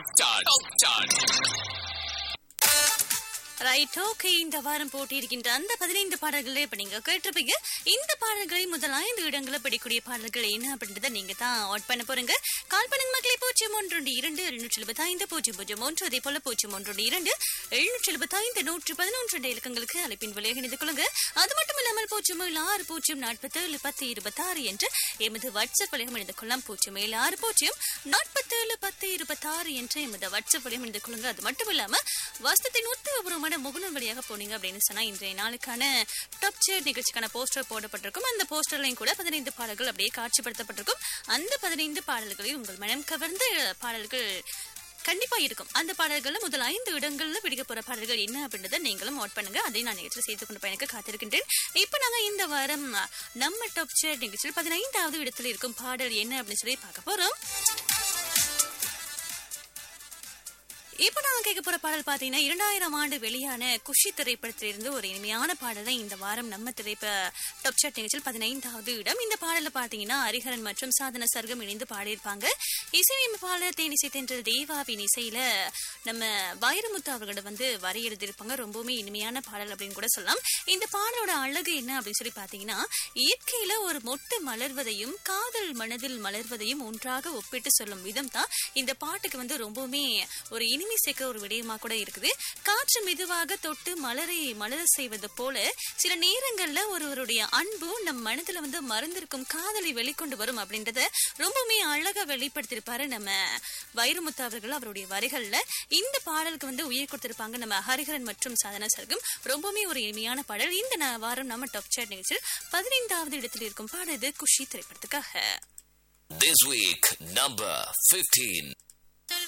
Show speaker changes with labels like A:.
A: Chat top chart
B: right okay இந்த வாரம் போட்டியிருக்கின்ற அந்த பதினைந்து பாடல்களே இப்ப நீங்க கேட்டிருப்பீங்க இந்த பாடல்களை முதல் ஐந்து இடங்களை படிக்கூடிய பாடல்கள் என்ன அப்படின்றத நீங்க தான் அவுட் பண்ண போறீங்க கால் பண்ணுங்க மக்களே பூஜ்ஜியம் ஒன்று இரண்டு எழுநூற்றி எழுபத்தி ஐந்து பூஜ்ஜியம் பூஜ்ஜியம் ஒன்று அதே போல பூஜ்ஜியம் ஒன்று இரண்டு எழுநூற்றி எழுபத்தி ஐந்து நூற்றி பதினொன்று என்ற இலக்கங்களுக்கு அழைப்பின் விலையை இணைந்து கொள்ளுங்க அது மட்டும் இல்லாமல் பூஜ்ஜியம் ஏழு ஆறு பூஜ்ஜியம் நாற்பத்தேழு பத்து இருபத்தாறு என்று எமது வாட்ஸ்அப் வழியாக இணைந்து கொள்ளலாம் பூஜ்ஜியம் ஏழு ஆறு பூஜ்ஜியம் நாற்பத்தேழு பத்து இருபத்தாறு என்று எமது வாட்ஸ்அப் வழியாக இணைந்து கொள்ளுங்க அது மட்டும் இல்லாம வஸ்தத்தின் உத்தியோகபூர்வமான முகநூல் வழியாக போனீங்க அப்படின்னு சொன்னா இன்றைய நாளுக்கான டாப் சேர் நிகழ்ச்சிக்கான போஸ்டர் போடப்பட்டிருக்கும் அந்த போஸ்டர்லையும் கூட பதினைந்து பாடல்கள் அப்படியே காட்சிப்படுத்தப்பட்டிருக்கும் அந்த பதினைந்து பாடல்களில் உங்கள் மனம் கவர்ந்த பாடல்கள் கண்டிப்பா இருக்கும் அந்த பாடல்கள்ல முதல் ஐந்து இடங்கள்ல பிடிக்க போற பாடல்கள் என்ன அப்படின்றத நீங்களும் நோட் பண்ணுங்க அதை நான் நிகழ்ச்சி செய்து கொண்டு பயணிக்க காத்திருக்கின்றேன் இப்ப நாங்க இந்த வாரம் நம்ம டாப் சேர் நிகழ்ச்சியில் பதினைந்தாவது இடத்துல இருக்கும் பாடல் என்ன அப்படின்னு சொல்லி பார்க்க போறோம் இப்ப நாங்க கேட்க போற பாடல் பாத்தீங்கன்னா இரண்டாயிரம் ஆண்டு வெளியான குஷி திரைப்படத்திலிருந்து ஒரு இனிமையான பாடலை இந்த வாரம் நம்ம திரைப்ப டாப் சாட் நிகழ்ச்சியில் பதினைந்தாவது இடம் இந்த பாடல பாத்தீங்கன்னா ஹரிஹரன் மற்றும் சாதன சர்க்கம் இணைந்து பாடியிருப்பாங்க இசையமைப்பாளர் தேனிசை தென்ற தேவாவின் இசையில நம்ம வைரமுத்து அவர்களோட வந்து வரி எழுதியிருப்பாங்க ரொம்பவுமே இனிமையான பாடல் அப்படின்னு கூட சொல்லலாம் இந்த பாடலோட அழகு என்ன அப்படின்னு சொல்லி பாத்தீங்கன்னா இயற்கையில ஒரு மொட்டு மலர்வதையும் காதல் மனதில் மலர்வதையும் ஒன்றாக ஒப்பிட்டு சொல்லும் விதம் தான் இந்த பாட்டுக்கு வந்து ரொம்பவுமே ஒரு இனிமை சேர்க்கிற ஒரு விடயமா கூட இருக்குது காற்று மெதுவாக தொட்டு மலரை மலர செய்வது போல சில நேரங்கள்ல ஒருவருடைய அன்பு நம் மனதுல வந்து மறந்திருக்கும் காதலை வெளிக்கொண்டு வரும் அப்படின்றத ரொம்பவுமே அழகா வெளிப்படுத்திருப்பாரு நம்ம வைரமுத்து அவர்கள் அவருடைய வரிகள்ல இந்த பாடலுக்கு வந்து உயிர் கொடுத்திருப்பாங்க நம்ம ஹரிஹரன் மற்றும் சாதனா சர்க்கம் ரொம்பவுமே ஒரு இனிமையான பாடல் இந்த ந- வாரம் நம்ம டாப் சேட் நிகழ்ச்சியில் பதினைந்தாவது இடத்தில் இருக்கும் பாடல் இது குஷி திரைப்படத்துக்காக
A: This week, number 15.